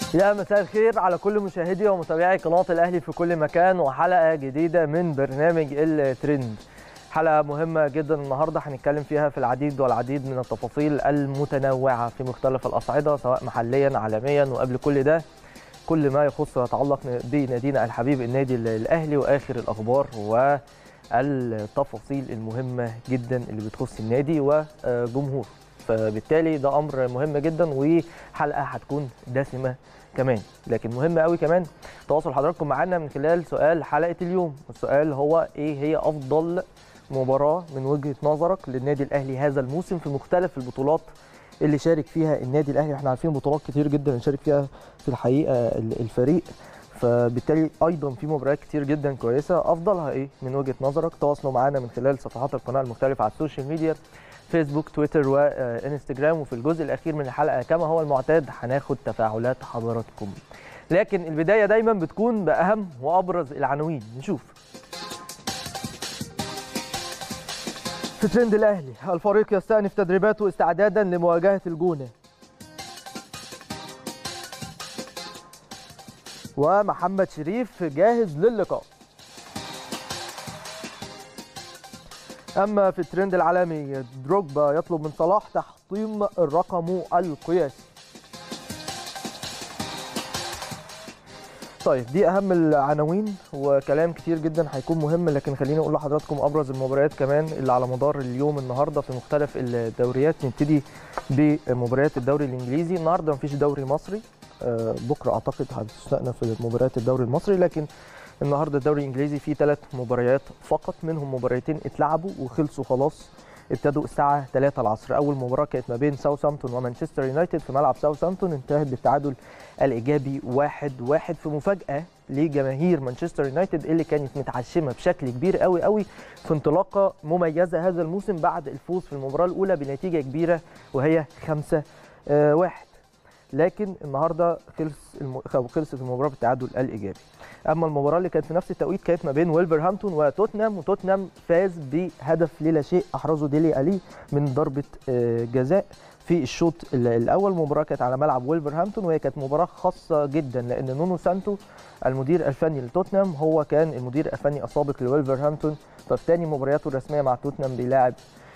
يا مساء الخير على كل مشاهدي ومتابعي قناة الأهلي في كل مكان وحلقة جديدة من برنامج الترند حلقة مهمة جدا النهاردة هنتكلم فيها في العديد والعديد من التفاصيل المتنوعة في مختلف الأصعدة سواء محليا عالميا وقبل كل ده كل ما يخص ويتعلق بنادينا الحبيب النادي الأهلي وآخر الأخبار والتفاصيل المهمة جدا اللي بتخص النادي وجمهوره فبالتالي ده امر مهم جدا وحلقه هتكون دسمه كمان لكن مهم قوي كمان تواصل حضراتكم معانا من خلال سؤال حلقه اليوم السؤال هو ايه هي افضل مباراه من وجهه نظرك للنادي الاهلي هذا الموسم في مختلف البطولات اللي شارك فيها النادي الاهلي احنا عارفين بطولات كتير جدا شارك فيها في الحقيقه الفريق فبالتالي ايضا في مباريات كتير جدا كويسه افضلها ايه من وجهه نظرك تواصلوا معانا من خلال صفحات القناه المختلفه على السوشيال ميديا فيسبوك تويتر وانستجرام وفي الجزء الاخير من الحلقه كما هو المعتاد هناخد تفاعلات حضراتكم لكن البدايه دايما بتكون باهم وابرز العناوين نشوف في ترند الاهلي الفريق يستأنف تدريباته استعدادا لمواجهه الجونه ومحمد شريف جاهز للقاء اما في الترند العالمي دروجبا يطلب من صلاح تحطيم الرقم القياسي طيب دي اهم العناوين وكلام كتير جدا هيكون مهم لكن خليني اقول لحضراتكم ابرز المباريات كمان اللي على مدار اليوم النهارده في مختلف الدوريات نبتدي بمباريات الدوري الانجليزي النهارده مفيش دوري مصري بكره اعتقد هتستأنف في مباريات الدوري المصري لكن النهارده الدوري الانجليزي فيه ثلاث مباريات فقط منهم مباريتين اتلعبوا وخلصوا خلاص ابتدوا الساعه 3 العصر اول مباراه كانت ما بين ساوثهامبتون ومانشستر يونايتد في ملعب ساوثهامبتون انتهت بالتعادل الايجابي 1-1 واحد واحد في مفاجاه لجماهير مانشستر يونايتد اللي كانت متعشمه بشكل كبير قوي قوي في انطلاقه مميزه هذا الموسم بعد الفوز في المباراه الاولى بنتيجه كبيره وهي 5 واحد لكن النهارده خلص الم... خلصت المباراه بالتعادل الايجابي اما المباراه اللي كانت في نفس التوقيت كانت ما بين ويلفرهامبتون وتوتنهام وتوتنهام فاز بهدف للا شيء احرزه ديلي الي من ضربه جزاء في الشوط الاول المباراه كانت على ملعب ويلفرهامبتون وهي كانت مباراه خاصه جدا لان نونو سانتو المدير الفني لتوتنهام هو كان المدير الفني السابق لويلفرهامبتون ففي ثاني مبارياته الرسميه مع توتنهام بيلاعب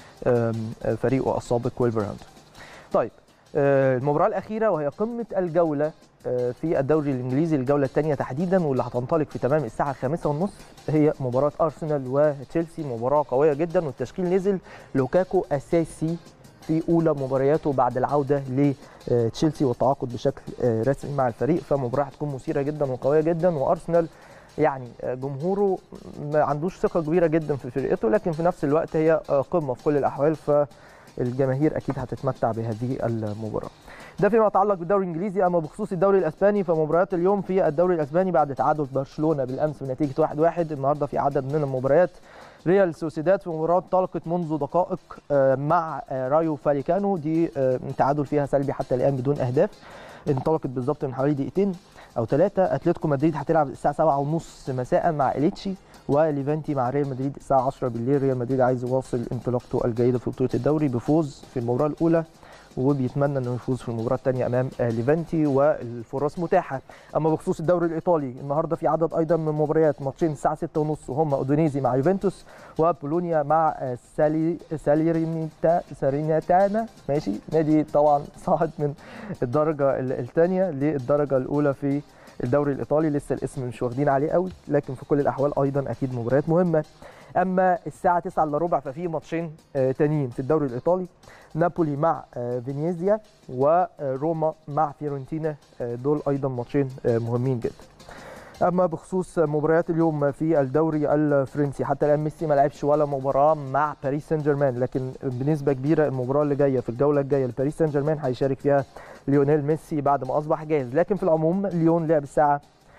فريقه السابق ويلفرهامبتون طيب المباراه الاخيره وهي قمه الجوله في الدوري الانجليزي الجوله الثانيه تحديدا واللي هتنطلق في تمام الساعه الخامسة ونص هي مباراه ارسنال وتشيلسي مباراه قويه جدا والتشكيل نزل لوكاكو اساسي في اولى مبارياته بعد العوده لتشيلسي والتعاقد بشكل رسمي مع الفريق فمباراه هتكون مثيره جدا وقويه جدا وارسنال يعني جمهوره ما عندوش ثقه كبيره جدا في فرقته لكن في نفس الوقت هي قمه في كل الاحوال ف الجماهير اكيد هتتمتع بهذه المباراه. ده فيما يتعلق بالدوري الانجليزي اما بخصوص الدوري الاسباني فمباريات اليوم في الدوري الاسباني بعد تعادل برشلونه بالامس بنتيجه 1-1 النهارده في عدد من المباريات ريال سوسيداد في مباراه انطلقت منذ دقائق مع رايو فاليكانو دي تعادل فيها سلبي حتى الان بدون اهداف انطلقت بالظبط من حوالي دقيقتين او ثلاثه اتلتيكو مدريد هتلعب الساعه 7:30 مساء مع اليتشي وليفانتي مع ريال مدريد الساعه 10 بالليل ريال مدريد عايز يواصل انطلاقته الجيده في بطوله الدوري بفوز في المباراه الاولى وبيتمنى انه يفوز في المباراه الثانيه امام ليفانتي والفرص متاحه اما بخصوص الدوري الايطالي النهارده في عدد ايضا من مباريات ماتشين الساعه 6:30 وهم اودونيزي مع يوفنتوس وبولونيا مع سالي ساليرينيتا سارينيتانا ماشي نادي طبعا صعد من الدرجه الثانيه للدرجه الاولى في الدوري الايطالي لسه الاسم مش واخدين عليه قوي لكن في كل الاحوال ايضا اكيد مباريات مهمه اما الساعه 9 الا ربع ففي ماتشين تانيين في الدوري الايطالي نابولي مع فينيزيا وروما مع فيورنتينا دول ايضا ماتشين مهمين جدا اما بخصوص مباريات اليوم في الدوري الفرنسي حتى الان ميسي ما لعبش ولا مباراه مع باريس سان جيرمان لكن بنسبه كبيره المباراه اللي جايه في الجوله الجايه لباريس سان جيرمان هيشارك فيها ليونيل ميسي بعد ما اصبح جاهز لكن في العموم ليون لعب الساعه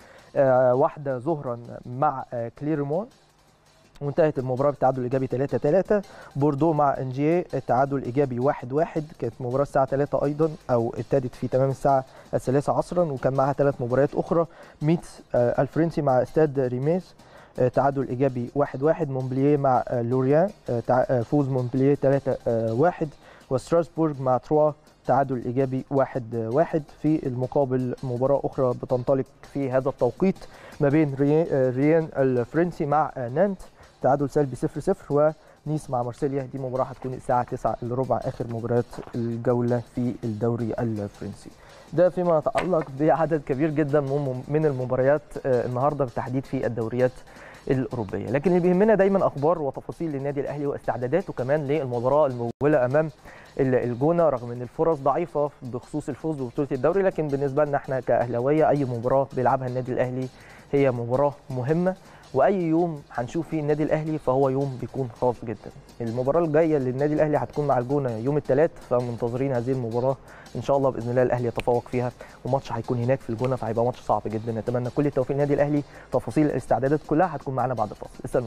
واحدة ظهرا مع كليرمون وانتهت المباراه بالتعادل الايجابي 3 3 بوردو مع انجيه التعادل الايجابي 1 1 كانت مباراه الساعه 3 ايضا او ابتدت في تمام الساعه الثالثه عصرا وكان معها ثلاث مباريات اخرى ميتس الفرنسي مع استاد ريميس تعادل ايجابي 1 1 مونبلييه مع لوريان فوز مونبلييه 3 1 وستراسبورغ مع تروا تعادل ايجابي واحد واحد في المقابل مباراه اخرى بتنطلق في هذا التوقيت ما بين ريان الفرنسي مع نانت تعادل سلبي 0 0 ونيس مع مارسيليا دي مباراه هتكون الساعه 9 الا ربع اخر مباريات الجوله في الدوري الفرنسي ده فيما يتعلق بعدد كبير جدا من المباريات النهارده بالتحديد في الدوريات الاوروبيه لكن اللي بيهمنا دايما اخبار وتفاصيل للنادي الاهلي واستعداداته كمان للمباراه المقبله امام الجونه رغم ان الفرص ضعيفه بخصوص الفوز ببطوله الدوري لكن بالنسبه لنا احنا كاهلاويه اي مباراه بيلعبها النادي الاهلي هي مباراه مهمه واي يوم هنشوف فيه النادي الاهلي فهو يوم بيكون خاص جدا المباراه الجايه للنادي الاهلي هتكون مع الجونه يوم الثلاث فمنتظرين هذه المباراه ان شاء الله باذن الله الاهلي يتفوق فيها وماتش هيكون هناك في الجونه فهيبقى ماتش صعب جدا نتمنى كل التوفيق للنادي الاهلي تفاصيل الاستعدادات كلها هتكون معانا بعد الفاصل استنونا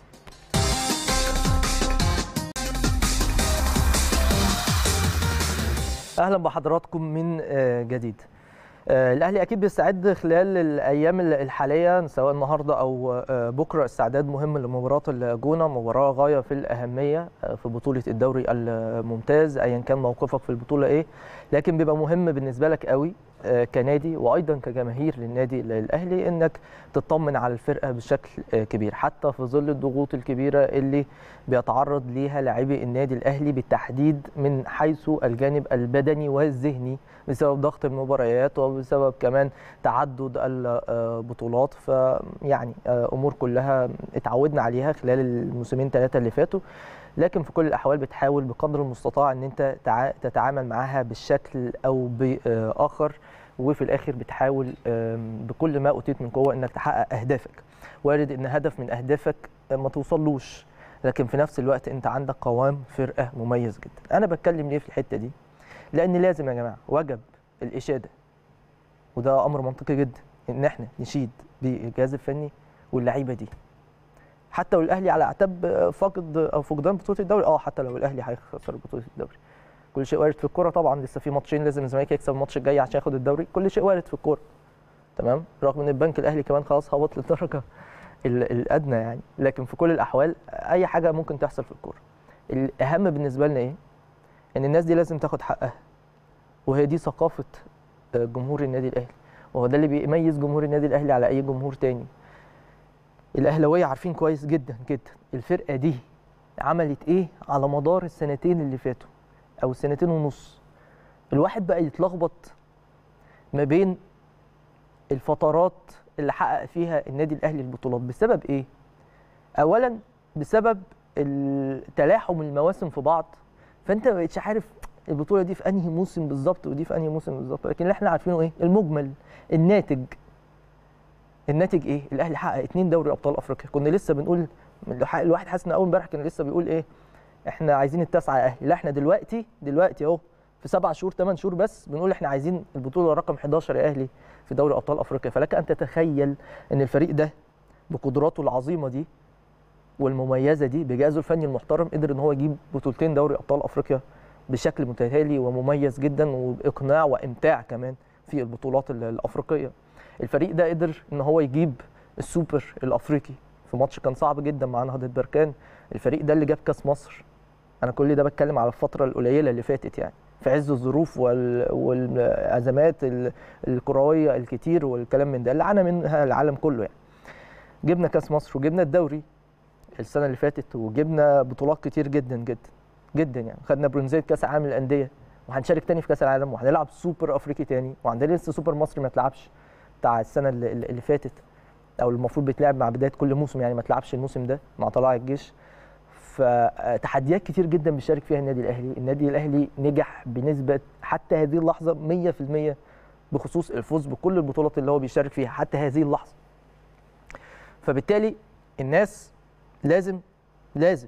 اهلا بحضراتكم من جديد الاهلي اكيد بيستعد خلال الايام الحاليه سواء النهارده او بكره استعداد مهم لمباراه الجونه مباراه غايه في الاهميه في بطوله الدوري الممتاز ايا كان موقفك في البطوله ايه لكن بيبقى مهم بالنسبه لك قوي كنادي وايضا كجماهير للنادي الاهلي انك تطمن على الفرقه بشكل كبير حتى في ظل الضغوط الكبيره اللي بيتعرض ليها لاعبي النادي الاهلي بالتحديد من حيث الجانب البدني والذهني بسبب ضغط المباريات وبسبب كمان تعدد البطولات فيعني امور كلها اتعودنا عليها خلال الموسمين ثلاثه اللي فاتوا لكن في كل الاحوال بتحاول بقدر المستطاع ان انت تتعامل معاها بالشكل او باخر وفي الاخر بتحاول بكل ما اوتيت من قوه انك تحقق اهدافك وارد ان هدف من اهدافك ما توصلوش لكن في نفس الوقت انت عندك قوام فرقه مميز جدا انا بتكلم ليه في الحته دي لان لازم يا جماعه وجب الاشاده وده امر منطقي جدا ان احنا نشيد بالجهاز الفني واللعيبه دي حتى لو الاهلي على اعتاب فقد او فقدان بطوله الدوري اه حتى لو الاهلي هيخسر بطوله الدوري كل شيء وارد في الكوره طبعا لسه في ماتشين لازم الزمالك يكسب الماتش الجاي عشان ياخد الدوري كل شيء وارد في الكوره تمام رغم ان البنك الاهلي كمان خلاص هبط للدرجه الادنى يعني لكن في كل الاحوال اي حاجه ممكن تحصل في الكوره الاهم بالنسبه لنا ايه ان الناس دي لازم تاخد حقها وهي دي ثقافه جمهور النادي الاهلي وهو ده اللي بيميز جمهور النادي الاهلي على اي جمهور تاني الاهلاويه عارفين كويس جدا جدا الفرقه دي عملت ايه على مدار السنتين اللي فاتوا او السنتين ونص الواحد بقى يتلخبط ما بين الفترات اللي حقق فيها النادي الاهلي البطولات بسبب ايه اولا بسبب تلاحم المواسم في بعض فانت ما بقتش عارف البطوله دي في انهي موسم بالظبط ودي في انهي موسم بالظبط لكن اللي احنا عارفينه ايه المجمل الناتج الناتج ايه الاهلي حقق اتنين دوري ابطال افريقيا كنا لسه بنقول الواحد حاسس ان اول امبارح كان لسه بيقول ايه احنا عايزين التاسعه يا اهلي لا احنا دلوقتي دلوقتي اهو في سبع شهور ثمان شهور بس بنقول احنا عايزين البطوله رقم 11 يا اهلي في دوري ابطال افريقيا فلك ان تتخيل ان الفريق ده بقدراته العظيمه دي والمميزه دي بجهازه الفني المحترم قدر ان هو يجيب بطولتين دوري ابطال افريقيا بشكل متتالي ومميز جدا وباقناع وامتاع كمان في البطولات الافريقيه الفريق ده قدر ان هو يجيب السوبر الافريقي في ماتش كان صعب جدا مع نهضه بركان الفريق ده اللي جاب كاس مصر انا كل ده بتكلم على الفتره القليله اللي فاتت يعني في عز الظروف وال... والازمات الكرويه الكتير والكلام من ده اللي عانى منها العالم كله يعني جبنا كاس مصر وجبنا الدوري السنه اللي فاتت وجبنا بطولات كتير جدا جدا جدا يعني خدنا برونزيه كاس العالم للانديه وهنشارك تاني في كاس العالم وهنلعب سوبر افريقي تاني وعندنا لسه سوبر مصري ما اتلعبش بتاع السنه اللي, اللي فاتت او المفروض بيتلعب مع بدايه كل موسم يعني ما اتلعبش الموسم ده مع طلائع الجيش فتحديات كتير جدا بيشارك فيها النادي الاهلي النادي الاهلي نجح بنسبه حتى هذه اللحظه 100% بخصوص الفوز بكل البطولات اللي هو بيشارك فيها حتى هذه اللحظه فبالتالي الناس لازم لازم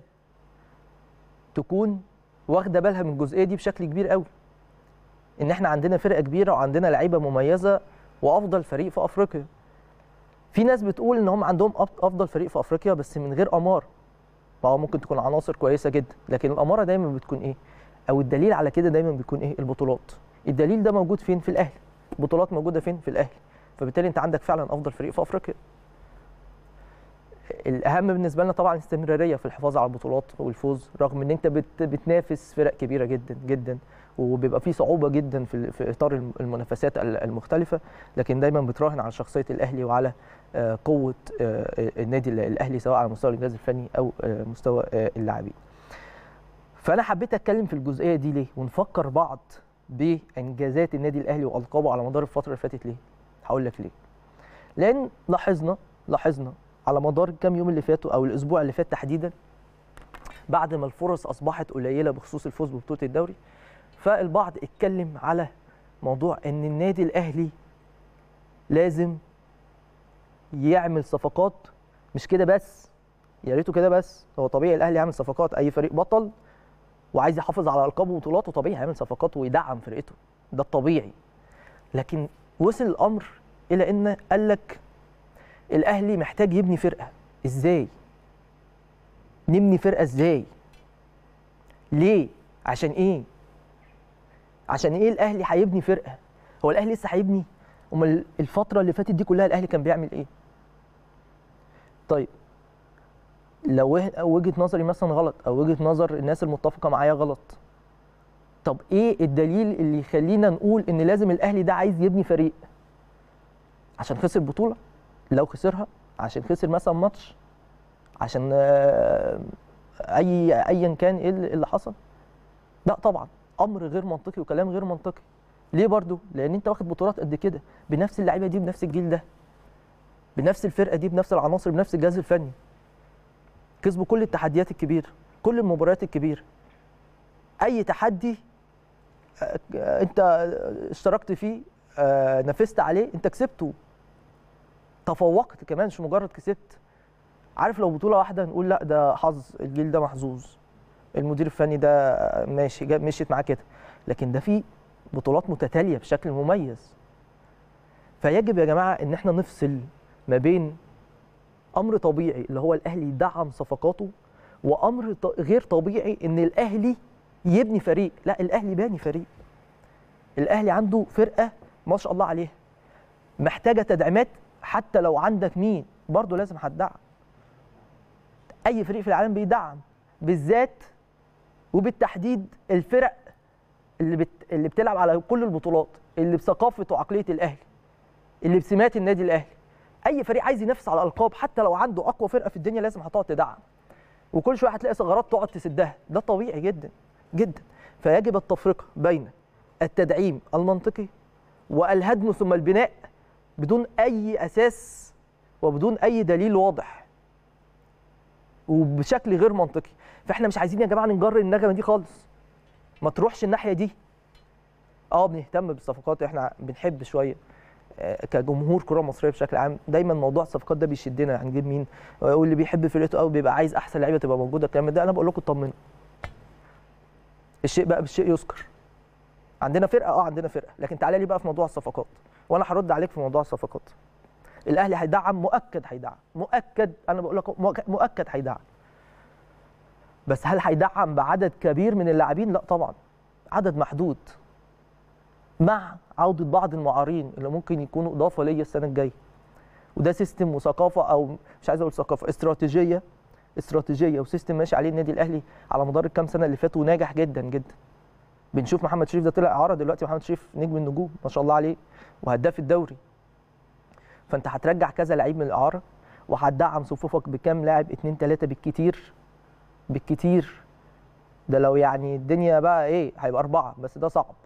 تكون واخده بالها من الجزئيه دي بشكل كبير قوي ان احنا عندنا فرقه كبيره وعندنا لعيبه مميزه وافضل فريق في افريقيا في ناس بتقول ان هم عندهم افضل فريق في افريقيا بس من غير اماره ما هو ممكن تكون عناصر كويسه جدا لكن الاماره دايما بتكون ايه او الدليل على كده دايما بيكون ايه البطولات الدليل ده موجود فين في الاهلي البطولات موجوده فين في الاهلي فبالتالي انت عندك فعلا افضل فريق في افريقيا الاهم بالنسبه لنا طبعا الاستمراريه في الحفاظ على البطولات والفوز رغم ان انت بت بتنافس فرق كبيره جدا جدا وبيبقى في صعوبه جدا في في اطار المنافسات المختلفه لكن دايما بتراهن على شخصيه الاهلي وعلى قوه النادي الاهلي سواء على مستوى الانجاز الفني او مستوى اللاعبين. فانا حبيت اتكلم في الجزئيه دي ليه ونفكر بعض بانجازات النادي الاهلي والقابه على مدار الفتره اللي فاتت ليه؟ هقول لك ليه. لان لاحظنا لاحظنا على مدار الكام يوم اللي فاتوا او الاسبوع اللي فات تحديدا بعد ما الفرص اصبحت قليله بخصوص الفوز ببطوله الدوري فالبعض اتكلم على موضوع ان النادي الاهلي لازم يعمل صفقات مش كده بس يا ريته كده بس هو طبيعي الاهلي يعمل صفقات اي فريق بطل وعايز يحافظ على القابه وبطولاته طبيعي هيعمل صفقات ويدعم فرقته ده الطبيعي لكن وصل الامر الى ان قال لك الاهلي محتاج يبني فرقه ازاي نبني فرقه ازاي ليه عشان ايه عشان ايه الاهلي هيبني فرقه هو الاهلي لسه هيبني امال الفتره اللي فاتت دي كلها الاهلي كان بيعمل ايه طيب لو وجهه نظري مثلا غلط او وجهه نظر الناس المتفقه معايا غلط طب ايه الدليل اللي يخلينا نقول ان لازم الاهلي ده عايز يبني فريق عشان خسر بطوله لو خسرها عشان خسر مثلا ماتش عشان اي ايا كان ايه اللي حصل لا طبعا امر غير منطقي وكلام غير منطقي ليه برضو لان انت واخد بطولات قد كده بنفس اللعيبه دي بنفس الجيل ده بنفس الفرقه دي بنفس العناصر بنفس الجهاز الفني كسبوا كل التحديات الكبيره كل المباريات الكبيره اي تحدي انت اشتركت فيه نافست عليه انت كسبته تفوقت كمان مش مجرد كسبت عارف لو بطوله واحده نقول لا ده حظ الجيل ده محظوظ المدير الفني ده ماشي مشيت معاه كده لكن ده في بطولات متتاليه بشكل مميز فيجب يا جماعه ان احنا نفصل ما بين امر طبيعي اللي هو الاهلي يدعم صفقاته وامر غير طبيعي ان الاهلي يبني فريق لا الاهلي باني فريق الاهلي عنده فرقه ما شاء الله عليها محتاجه تدعيمات حتى لو عندك مين برضه لازم هتدعم اي فريق في العالم بيدعم بالذات وبالتحديد الفرق اللي بت... اللي بتلعب على كل البطولات اللي بثقافه وعقليه الاهلي اللي بسمات النادي الاهلي اي فريق عايز ينافس على الالقاب حتى لو عنده اقوى فرقه في الدنيا لازم هتقعد تدعم وكل شويه هتلاقي ثغرات تقعد تسدها ده طبيعي جدا جدا فيجب التفرقه بين التدعيم المنطقي والهدم ثم البناء بدون اي اساس وبدون اي دليل واضح وبشكل غير منطقي فاحنا مش عايزين يا جماعه نجر النغمه دي خالص ما تروحش الناحيه دي اه بنهتم بالصفقات احنا بنحب شويه كجمهور كره مصريه بشكل عام دايما موضوع الصفقات ده بيشدنا هنجيب مين واللي بيحب فرقته قوي بيبقى عايز احسن لعيبه تبقى موجوده الكلام ده انا بقول لكم اطمنوا الشيء بقى بالشيء يذكر عندنا فرقه اه عندنا فرقه لكن تعالى لي بقى في موضوع الصفقات وانا هرد عليك في موضوع الصفقات الاهلي هيدعم مؤكد هيدعم مؤكد انا بقول لك مؤكد هيدعم بس هل هيدعم بعدد كبير من اللاعبين لا طبعا عدد محدود مع عوده بعض المعارين اللي ممكن يكونوا اضافه ليا السنه الجايه وده سيستم وثقافه او مش عايز اقول ثقافه استراتيجيه استراتيجيه وسيستم ماشي عليه النادي الاهلي على مدار الكام سنه اللي فاتوا وناجح جدا جدا بنشوف محمد شريف ده طلع اعاره دلوقتي محمد شريف نجم النجوم ما شاء الله عليه وهداف الدوري فانت هترجع كذا لعيب من الاعاره وهتدعم صفوفك بكام لاعب اتنين تلاته بالكتير بالكتير ده لو يعني الدنيا بقى ايه هيبقى اربعه بس ده صعب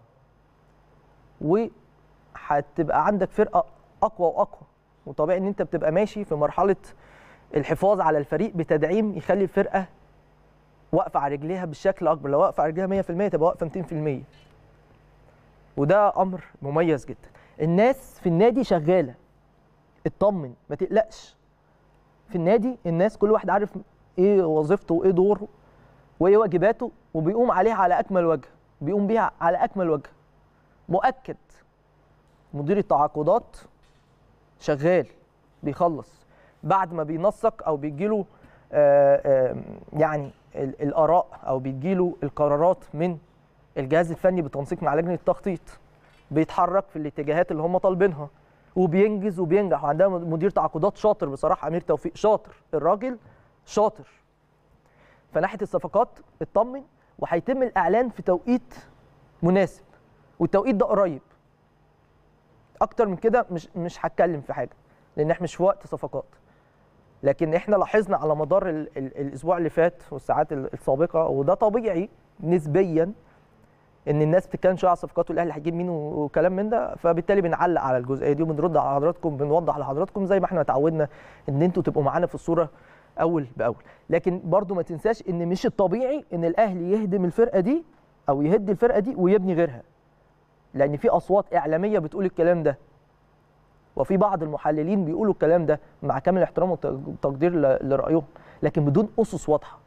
وهتبقى عندك فرقه اقوى واقوى وطبيعي ان انت بتبقى ماشي في مرحله الحفاظ على الفريق بتدعيم يخلي الفرقه واقفه على رجليها بالشكل اكبر لو واقفه على رجليها 100% تبقى واقفه 200% وده امر مميز جدا الناس في النادي شغاله اطمن ما تقلقش في النادي الناس كل واحد عارف ايه وظيفته وايه دوره وايه واجباته وبيقوم عليها على اكمل وجه بيقوم بيها على اكمل وجه مؤكد مدير التعاقدات شغال بيخلص بعد ما بينسق او بيجيله آآ آآ يعني الاراء او بيجيله القرارات من الجهاز الفني بالتنسيق مع لجنه التخطيط بيتحرك في الاتجاهات اللي هم طالبينها وبينجز وبينجح وعندها مدير تعاقدات شاطر بصراحه امير توفيق شاطر الراجل شاطر فناحيه الصفقات اطمن وهيتم الاعلان في توقيت مناسب والتوقيت ده قريب اكتر من كده مش مش هتكلم في حاجه لان احنا مش في وقت صفقات لكن احنا لاحظنا على مدار ال ال الاسبوع اللي فات والساعات السابقه وده طبيعي نسبيا ان الناس بتتكلم شويه على الصفقات والاهلي هيجيب مين وكلام من ده فبالتالي بنعلق على الجزئيه دي وبنرد على حضراتكم بنوضح لحضراتكم زي ما احنا اتعودنا ان انتوا تبقوا معانا في الصوره اول باول لكن برضو ما تنساش ان مش الطبيعي ان الاهلي يهدم الفرقه دي او يهد الفرقه دي ويبني غيرها لان في اصوات اعلاميه بتقول الكلام ده وفي بعض المحللين بيقولوا الكلام ده مع كامل الاحترام والتقدير لرايهم لكن بدون اسس واضحه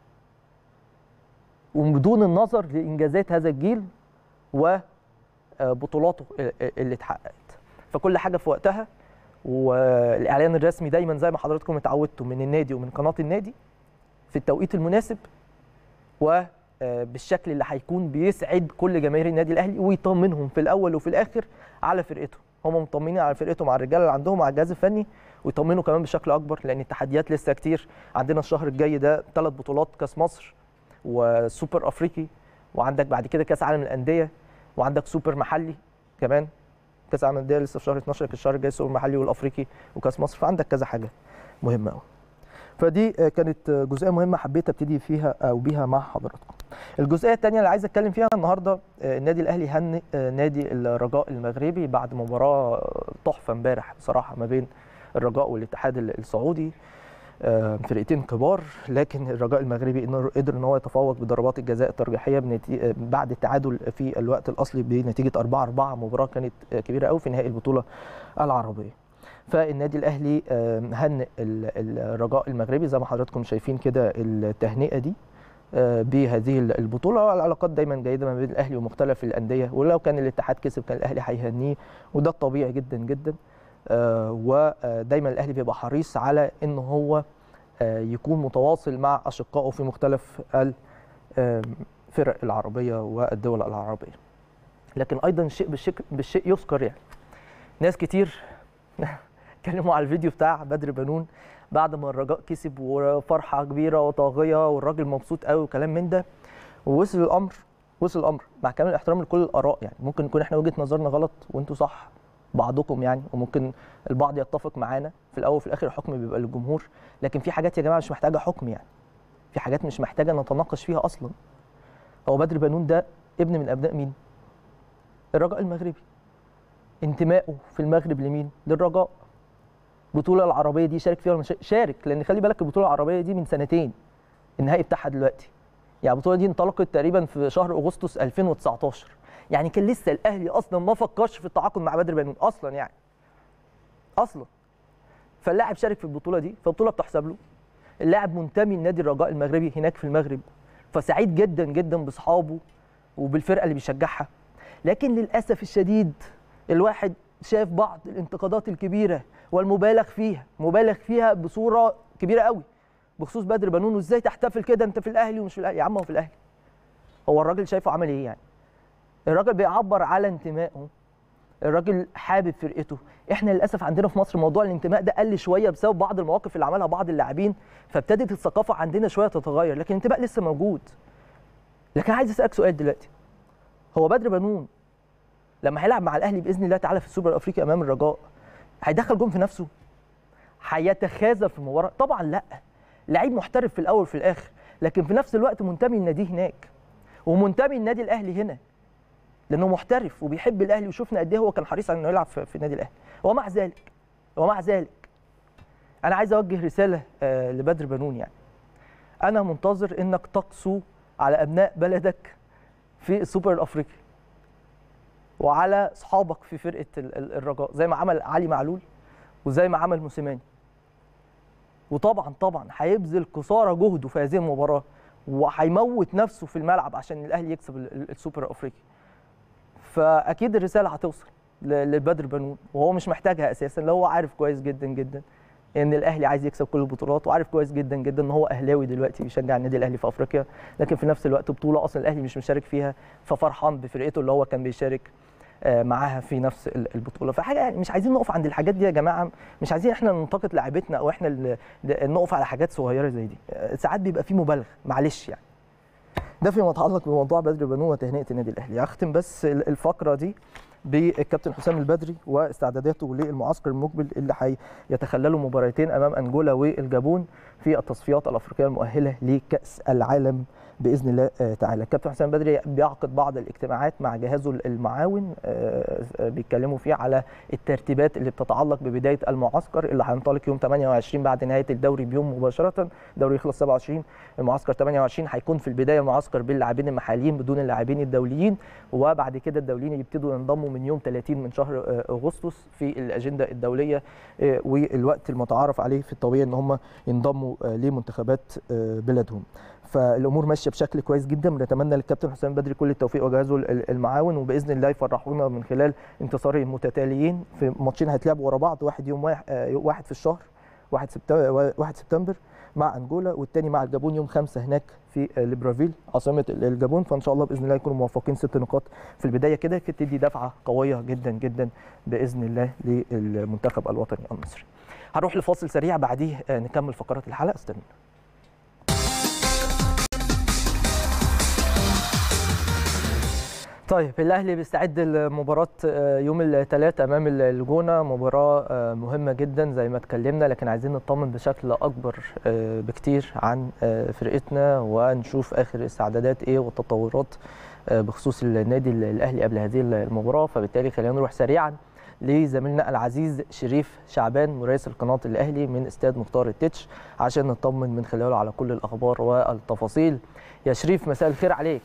وبدون النظر لانجازات هذا الجيل وبطولاته اللي اتحققت فكل حاجه في وقتها والاعلان الرسمي دايما زي ما حضراتكم اتعودتوا من النادي ومن قناه النادي في التوقيت المناسب وبالشكل اللي هيكون بيسعد كل جماهير النادي الاهلي ويطمنهم في الاول وفي الاخر على فرقتهم هم مطمنين على فرقتهم على الرجاله اللي عندهم على الجهاز الفني ويطمنوا كمان بشكل اكبر لان التحديات لسه كتير عندنا الشهر الجاي ده ثلاث بطولات كاس مصر وسوبر افريقي وعندك بعد كده كاس عالم الانديه وعندك سوبر محلي كمان كاس عالم الانديه لسه في شهر 12 في الشهر الجاي سوبر محلي والافريقي وكاس مصر فعندك كذا حاجه مهمه قوي فدي كانت جزئيه مهمه حبيت ابتدي فيها او بيها مع حضراتكم الجزئيه الثانيه اللي عايز اتكلم فيها النهارده النادي الاهلي هنئ نادي الرجاء المغربي بعد مباراه تحفه امبارح بصراحه ما بين الرجاء والاتحاد السعودي فرقتين كبار لكن الرجاء المغربي قدر ان هو يتفوق بضربات الجزاء الترجيحيه بنتي... بعد التعادل في الوقت الاصلي بنتيجه 4 4 مباراه كانت كبيره قوي في نهائي البطوله العربيه فالنادي الاهلي هنئ الرجاء المغربي زي ما حضراتكم شايفين كده التهنئه دي بهذه البطوله والعلاقات دايما جيده ما بين الاهلي ومختلف الانديه ولو كان الاتحاد كسب كان الاهلي هيهنيه وده الطبيعي جدا جدا ودايما الاهلي بيبقى حريص على ان هو يكون متواصل مع اشقائه في مختلف الفرق العربيه والدول العربيه لكن ايضا الشيء بالشيء, بالشيء يذكر يعني ناس كتير اتكلموا على الفيديو بتاع بدر بنون بعد ما الرجاء كسب وفرحه كبيره وطاغيه والراجل مبسوط قوي وكلام من ده ووصل الامر وصل الامر مع كامل الاحترام لكل الاراء يعني ممكن نكون احنا وجهه نظرنا غلط وانتوا صح بعضكم يعني وممكن البعض يتفق معانا في الاول وفي الاخر الحكم بيبقى للجمهور لكن في حاجات يا جماعه مش محتاجه حكم يعني في حاجات مش محتاجه نتناقش فيها اصلا هو بدر بنون ده ابن من ابناء مين الرجاء المغربي انتمائه في المغرب لمين للرجاء البطوله العربيه دي شارك فيها ولا مش شارك لان خلي بالك البطوله العربيه دي من سنتين النهائي بتاعها دلوقتي يعني البطوله دي انطلقت تقريبا في شهر اغسطس 2019 يعني كان لسه الاهلي اصلا ما فكرش في التعاقد مع بدر بنون اصلا يعني اصلا فاللاعب شارك في البطوله دي فالبطوله بتحسب له اللاعب منتمي لنادي الرجاء المغربي هناك في المغرب فسعيد جدا جدا باصحابه وبالفرقه اللي بيشجعها لكن للاسف الشديد الواحد شاف بعض الانتقادات الكبيره والمبالغ فيها مبالغ فيها بصوره كبيره قوي بخصوص بدر بنون وازاي تحتفل كده انت في الاهلي ومش في الاهلي يا عم هو في الاهلي هو الراجل شايفه عمل ايه يعني الراجل بيعبر على انتمائه الراجل حابب فرقته احنا للاسف عندنا في مصر موضوع الانتماء ده قل شويه بسبب بعض المواقف اللي عملها بعض اللاعبين فابتدت الثقافه عندنا شويه تتغير لكن الانتماء لسه موجود لكن عايز اسالك سؤال دلوقتي هو بدر بنون لما هيلعب مع الاهلي باذن الله تعالى في السوبر الافريقي امام الرجاء هيدخل جون في نفسه هيتخاذل في المباراه طبعا لا لعيب محترف في الاول وفي الاخر لكن في نفس الوقت منتمي لناديه هناك ومنتمي للنادي الاهلي هنا لانه محترف وبيحب الاهلي وشفنا قد ايه هو كان حريص على انه يلعب في النادي الاهلي ومع ذلك ومع ذلك انا عايز اوجه رساله لبدر بنون يعني انا منتظر انك تقسو على ابناء بلدك في السوبر الافريقي وعلى اصحابك في فرقه الرجاء زي ما عمل علي معلول وزي ما عمل موسيماني وطبعا طبعا هيبذل قصارى جهده في هذه المباراه وهيموت نفسه في الملعب عشان الاهلي يكسب السوبر الافريقي فاكيد الرساله هتوصل لبدر بنون وهو مش محتاجها اساسا لو هو عارف كويس جدا جدا ان الاهلي عايز يكسب كل البطولات وعارف كويس جدا جدا ان هو اهلاوي دلوقتي بيشجع النادي الاهلي في افريقيا لكن في نفس الوقت بطوله اصلا الاهلي مش مشارك فيها ففرحان بفرقته اللي هو كان بيشارك معاها في نفس البطوله فحاجه يعني مش عايزين نقف عند الحاجات دي يا جماعه مش عايزين احنا ننتقد لاعبتنا او احنا نقف على حاجات صغيره زي دي ساعات بيبقى في مبالغه معلش يعني ده فيما يتعلق بموضوع بدر بنو وتهنئه النادي الاهلي هختم بس الفقره دي بالكابتن حسام البدري واستعداداته للمعسكر المقبل اللي هيتخللوا مباراتين امام انجولا والجابون في التصفيات الافريقيه المؤهله لكاس العالم باذن الله تعالى الكابتن حسام بدري بيعقد بعض الاجتماعات مع جهازه المعاون بيتكلموا فيه على الترتيبات اللي بتتعلق ببدايه المعسكر اللي هينطلق يوم 28 بعد نهايه الدوري بيوم مباشره الدوري يخلص 27 المعسكر 28 هيكون في البدايه معسكر باللاعبين المحليين بدون اللاعبين الدوليين وبعد كده الدوليين يبتدوا ينضموا من يوم 30 من شهر اغسطس في الاجنده الدوليه والوقت المتعارف عليه في الطبيعي ان هم ينضموا لمنتخبات بلادهم فالامور ماشيه بشكل كويس جدا بنتمنى للكابتن حسام بدري كل التوفيق وجهازه المعاون وباذن الله يفرحونا من خلال انتصارين متتاليين في ماتشين هيتلعبوا ورا بعض واحد يوم واحد, واحد في الشهر 1 سبتمبر 1 سبتمبر مع انجولا والثاني مع الجابون يوم 5 هناك في ليبرافيل عاصمه الجابون فان شاء الله باذن الله يكونوا موفقين ست نقاط في البدايه كده تدي دفعه قويه جدا جدا باذن الله للمنتخب الوطني المصري. هنروح لفاصل سريع بعديه نكمل فقرات الحلقه استنوا. طيب الاهلي بيستعد لمباراه يوم الثلاث امام الجونه مباراه مهمه جدا زي ما اتكلمنا لكن عايزين نطمن بشكل اكبر بكتير عن فرقتنا ونشوف اخر استعدادات ايه والتطورات بخصوص النادي الاهلي قبل هذه المباراه فبالتالي خلينا نروح سريعا لزميلنا العزيز شريف شعبان مراسل قناه الاهلي من استاد مختار التتش عشان نطمن من خلاله على كل الاخبار والتفاصيل يا شريف مساء الخير عليك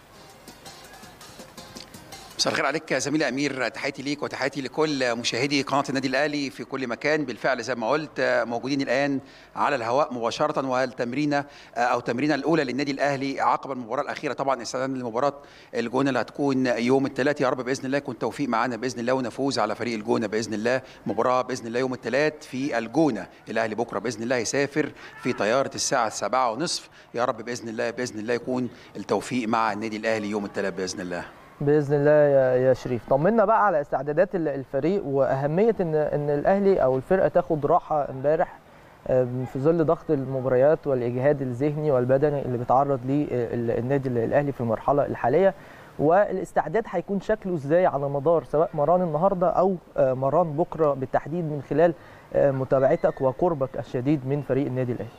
مساء الخير عليك يا زميلي امير تحياتي ليك وتحياتي لكل مشاهدي قناه النادي الاهلي في كل مكان بالفعل زي ما قلت موجودين الان على الهواء مباشره والتمرينه او التمرينه الاولى للنادي الاهلي عقب المباراه الاخيره طبعا استعدادا لمباراه الجونه اللي هتكون يوم الثلاث يا رب باذن الله يكون توفيق معانا باذن الله ونفوز على فريق الجونه باذن الله مباراه باذن الله يوم الثلاث في الجونه الاهلي بكره باذن الله يسافر في طياره الساعه 7:30 يا رب باذن الله باذن الله يكون التوفيق مع النادي الاهلي يوم الثلاث باذن الله باذن الله يا شريف طمنا بقى على استعدادات الفريق واهميه ان ان الاهلي او الفرقه تاخد راحه امبارح في ظل ضغط المباريات والاجهاد الذهني والبدني اللي بيتعرض ليه النادي الاهلي في المرحله الحاليه والاستعداد هيكون شكله ازاي على مدار سواء مران النهارده او مران بكره بالتحديد من خلال متابعتك وقربك الشديد من فريق النادي الاهلي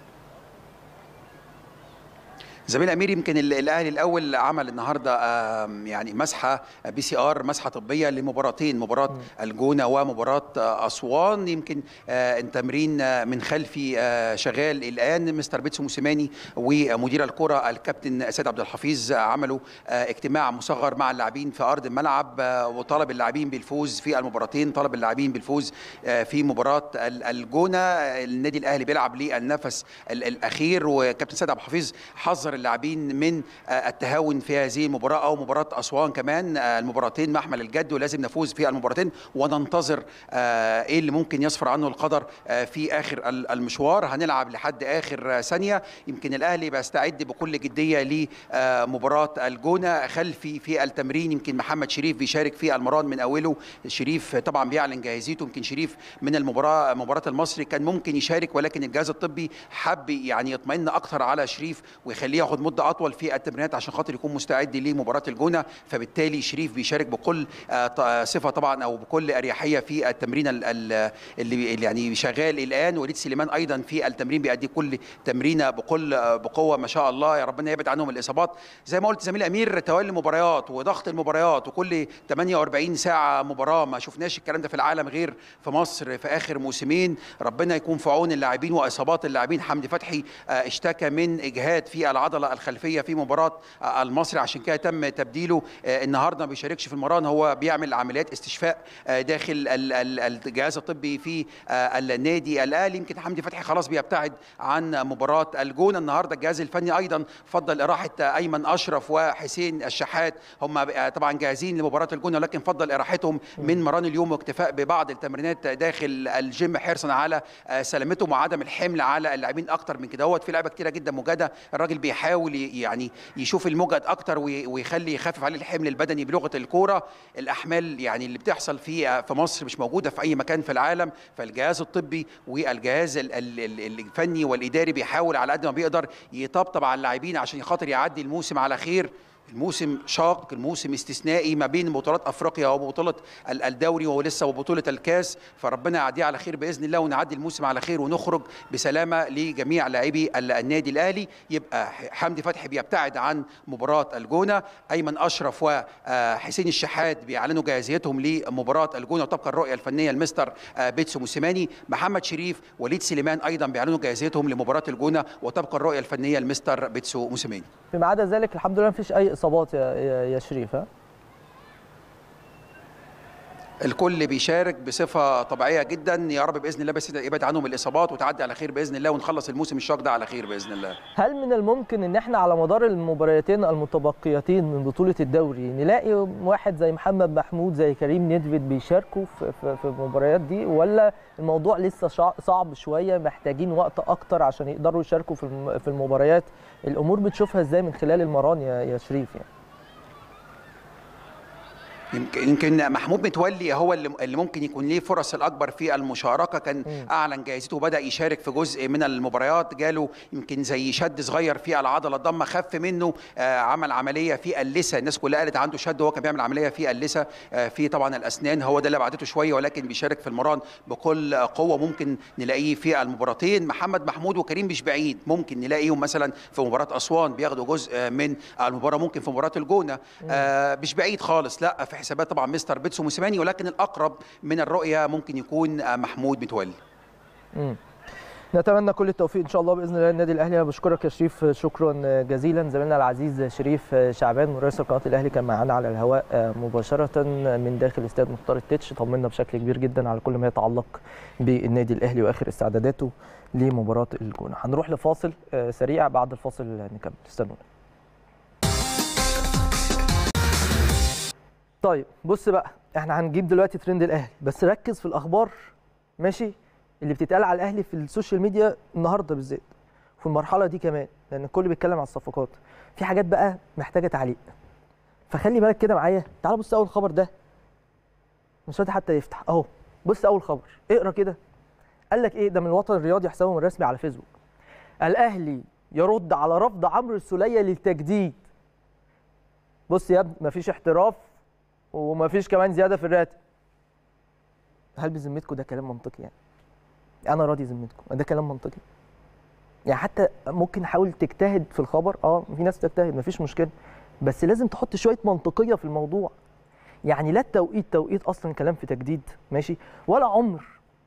زميل امير يمكن الاهلي الاول عمل النهارده يعني مسحه بي سي ار مسحه طبيه لمباراتين مباراه الجونه ومباراه اسوان يمكن التمرين من خلفي شغال الان مستر بيتسو موسيماني ومدير الكره الكابتن سيد عبد الحفيظ عملوا اجتماع مصغر مع اللاعبين في ارض الملعب وطلب اللاعبين بالفوز في المباراتين طلب اللاعبين بالفوز في مباراه الجونه النادي الاهلي بيلعب للنفس الاخير وكابتن سيد عبد الحفيظ حذر اللاعبين من التهاون في هذه المباراه او مباراه اسوان كمان المباراتين محمل الجد ولازم نفوز في المباراتين وننتظر ايه اللي ممكن يصفر عنه القدر في اخر المشوار هنلعب لحد اخر ثانيه يمكن الاهلي بيستعد بكل جديه لمباراه الجونه خلفي في التمرين يمكن محمد شريف بيشارك في المران من اوله شريف طبعا بيعلن جاهزيته يمكن شريف من المباراه مباراه المصري كان ممكن يشارك ولكن الجهاز الطبي حب يعني يطمئن اكثر على شريف ويخليه ياخد مده اطول في التمرينات عشان خاطر يكون مستعد لمباراه الجونه فبالتالي شريف بيشارك بكل صفه طبعا او بكل اريحيه في التمرين اللي يعني شغال الان وليد سليمان ايضا في التمرين بيأدي كل تمرينه بكل بقوه ما شاء الله يا ربنا يبعد عنهم الاصابات زي ما قلت زميل امير توالي المباريات وضغط المباريات وكل 48 ساعه مباراه ما شفناش الكلام ده في العالم غير في مصر في اخر موسمين ربنا يكون في عون اللاعبين واصابات اللاعبين حمدي فتحي اشتكى من اجهاد في العضله الخلفيه في مباراه المصري عشان كده تم تبديله النهارده ما بيشاركش في المران هو بيعمل عمليات استشفاء داخل الجهاز الطبي في النادي الاهلي يمكن حمدي فتحي خلاص بيبتعد عن مباراه الجونه النهارده الجهاز الفني ايضا فضل اراحه ايمن اشرف وحسين الشحات هم طبعا جاهزين لمباراه الجونه ولكن فضل اراحتهم من مران اليوم واكتفاء ببعض التمرينات داخل الجيم حرصا على سلامتهم وعدم الحمل على اللاعبين اكتر من كده هو في لعيبه كتيره جدا مجاده الراجل بيحاول بيحاول ي- يعني يشوف المجهد اكتر وي- ويخلي يخفف عليه الحمل البدني بلغه الكوره الاحمال يعني اللي بتحصل في في مصر مش موجوده في اي مكان في العالم فالجهاز الطبي والجهاز ال- ال- ال- الفني والاداري بيحاول على قد ما بيقدر يطبطب على اللاعبين عشان خاطر يعدي الموسم على خير الموسم شاق الموسم استثنائي ما بين بطولات افريقيا وبطوله ال- الدوري ولسه وبطوله الكاس فربنا يعديه على خير باذن الله ونعدي الموسم على خير ونخرج بسلامه لجميع لاعبي ال- النادي الاهلي يبقى ح- حمدي فتحي بيبتعد عن مباراه الجونه ايمن اشرف وحسين الشحات بيعلنوا جاهزيتهم لمباراه الجونه وطبقا الرؤيه الفنيه المستر آه، بيتسو موسيماني محمد شريف وليد سليمان ايضا بيعلنوا جاهزيتهم لمباراه الجونه وطبقا الرؤيه الفنيه المستر بيتسو موسيماني فيما عدا ذلك الحمد لله مفيش اي اصابات يا يا- يا شريف ها الكل بيشارك بصفه طبيعيه جدا يا رب باذن الله بس يبعد عنهم الاصابات وتعدي على خير باذن الله ونخلص الموسم الشاق ده على خير باذن الله هل من الممكن ان احنا على مدار المباراتين المتبقيتين من بطوله الدوري نلاقي واحد زي محمد محمود زي كريم ندفد بيشاركوا في, في, في المباريات دي ولا الموضوع لسه شع- صعب شويه محتاجين وقت اكتر عشان يقدروا يشاركوا في الم- في المباريات الامور بتشوفها ازاي من خلال المران يا يا شريف يعني يمكن يمكن محمود متولي هو اللي اللي ممكن يكون ليه فرص الاكبر في المشاركه كان مم. اعلن جاهزيته وبدا يشارك في جزء من المباريات جاله يمكن زي شد صغير في العضله الضمه خف منه آه عمل عمليه في اللثه الناس كلها قالت عنده شد وهو كان بيعمل عمليه في اللثه آه في طبعا الاسنان هو ده اللي بعدته شويه ولكن بيشارك في المران بكل قوه ممكن نلاقيه في المباراتين محمد محمود وكريم مش بعيد ممكن نلاقيهم مثلا في مباراه اسوان بياخدوا جزء من المباراه ممكن في مباراه الجونه آه مش بعيد خالص لا في حسابات طبعا مستر بيتسو موسيماني ولكن الاقرب من الرؤيه ممكن يكون آه محمود متولي مم. نتمنى كل التوفيق ان شاء الله باذن الله للنادي الاهلي انا بشكرك يا شريف شكرا جزيلا زميلنا العزيز شريف شعبان مراسل قناه الاهلي كان معانا على الهواء مباشره من داخل استاد مختار التتش طمنا بشكل كبير جدا على كل ما يتعلق بالنادي الاهلي واخر استعداداته لمباراه الجونه هنروح لفاصل سريع بعد الفاصل نكمل استنونا طيب بص بقى احنا هنجيب دلوقتي ترند الاهلي بس ركز في الاخبار ماشي اللي بتتقال على الاهلي في السوشيال ميديا النهارده بالذات في المرحله دي كمان لان الكل بيتكلم على الصفقات في حاجات بقى محتاجه تعليق فخلي بالك كده معايا تعال بص اول خبر ده مش راضي حتى يفتح اهو بص اول خبر اقرا كده قال لك ايه ده من الوطن الرياضي حسابهم الرسمي على فيسبوك الاهلي يرد على رفض عمرو السوليه للتجديد بص يا ابني مفيش احتراف ومفيش كمان زياده في الراتب هل بذمتكم ده كلام منطقي يعني انا راضي ذمتكم ده كلام منطقي يعني حتى ممكن نحاول تجتهد في الخبر اه في ناس تجتهد مفيش مشكله بس لازم تحط شويه منطقيه في الموضوع يعني لا التوقيت توقيت اصلا كلام في تجديد ماشي ولا عمر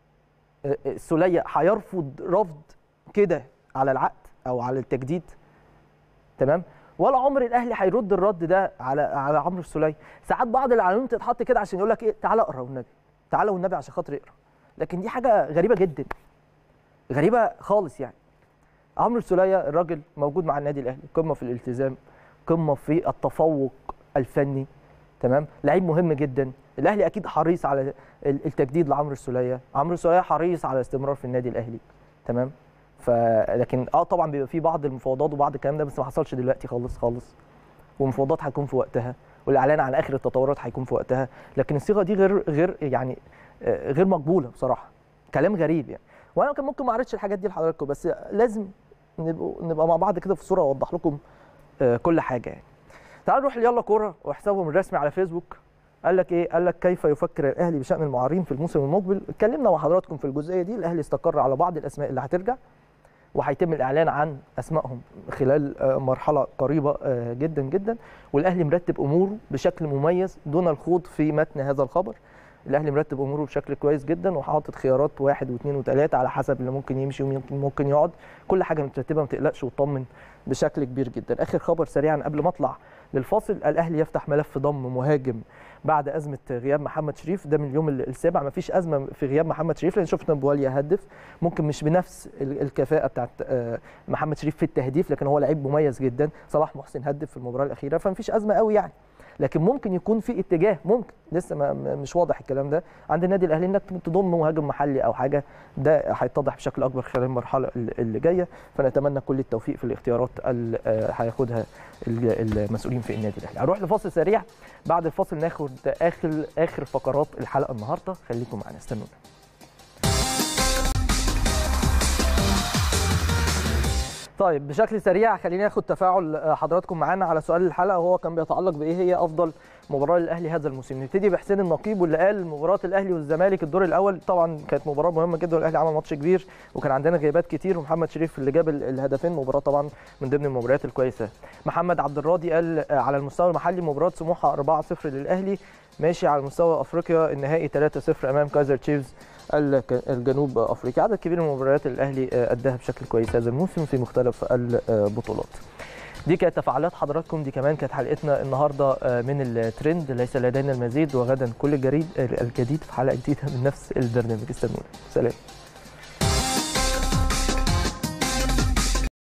السوليه هيرفض رفض كده على العقد او على التجديد تمام ولا عمر الاهلي هيرد الرد ده على على عمرو السوليه ساعات بعض العناوين تتحط كده عشان يقول لك ايه تعالى اقرا والنبي تعالى والنبي عشان خاطر اقرا لكن دي حاجه غريبه جدا غريبه خالص يعني عمرو السوليه الراجل موجود مع النادي الاهلي قمه في الالتزام قمه في التفوق الفني تمام لعيب مهم جدا الاهلي اكيد حريص على التجديد لعمرو السوليه عمرو السوليه حريص على الاستمرار في النادي الاهلي تمام ف لكن اه طبعا بيبقى في بعض المفاوضات وبعض الكلام ده بس ما حصلش دلوقتي خالص خالص والمفاوضات هتكون في وقتها والاعلان عن اخر التطورات هيكون في وقتها لكن الصيغه دي غير غير يعني غير مقبوله بصراحه كلام غريب يعني وانا كان ممكن ما اعرضش الحاجات دي لحضراتكم بس لازم نبقى نبقى مع بعض كده في الصوره واوضح لكم كل حاجه يعني تعالوا نروح يلا كوره وحسابهم الرسمي على فيسبوك قال لك ايه قال لك كيف يفكر الاهلي بشان المعارين في الموسم المقبل اتكلمنا مع حضراتكم في الجزئيه دي الاهلي استقر على بعض الاسماء اللي هترجع وهيتم الاعلان عن اسمائهم خلال مرحله قريبه جدا جدا والاهلي مرتب اموره بشكل مميز دون الخوض في متن هذا الخبر الاهلي مرتب اموره بشكل كويس جدا وحاطط خيارات واحد واثنين وثلاثه على حسب اللي ممكن يمشي وممكن ممكن يقعد كل حاجه مترتبه ما تقلقش وطمن بشكل كبير جدا اخر خبر سريعا قبل ما اطلع للفاصل الاهلي يفتح ملف ضم مهاجم بعد ازمه غياب محمد شريف ده من اليوم السابع ما فيش ازمه في غياب محمد شريف لان شفنا بواليا هدف ممكن مش بنفس الكفاءه بتاعت محمد شريف في التهديف لكن هو لعيب مميز جدا صلاح محسن هدف في المباراه الاخيره فما فيش ازمه قوي يعني لكن ممكن يكون في اتجاه ممكن لسه ما م- مش واضح الكلام ده عند النادي الاهلي انك تضم مهاجم محلي او حاجه ده هيتضح بشكل اكبر خلال المرحله ال- اللي جايه فنتمنى كل التوفيق في الاختيارات اللي آه، هياخدها ال- المسؤولين في النادي الاهلي هنروح لفاصل سريع بعد الفاصل ناخد اخر اخر فقرات الحلقه النهارده خليكم معانا استنونا طيب بشكل سريع خلينا ناخد تفاعل آه، حضراتكم معانا على سؤال الحلقه وهو كان بيتعلق بايه هي افضل مباراه للاهلي هذا الموسم نبتدي بحسين النقيب واللي قال مباراه الاهلي والزمالك الدور الاول طبعا كانت مباراه مهمه جدا والاهلي عمل ماتش كبير وكان عندنا غيابات كتير ومحمد شريف اللي جاب ال- الهدفين مباراه طبعا من ضمن المباريات الكويسه محمد عبد الراضي قال آه، على المستوى المحلي مباراه سموحه 4-0 للاهلي ماشي على مستوى افريقيا النهائي 3-0 امام كايزر تشيفز الك- الجنوب افريقيا عدد كبير من مباريات الاهلي آه، اداها بشكل كويس هذا الموسم في مختلف البطولات دي كانت تفاعلات حضراتكم دي كمان كانت حلقتنا النهارده آه، من الترند ليس لدينا المزيد وغدا كل الجديد الجديد في حلقه جديده من نفس البرنامج استنونا سلام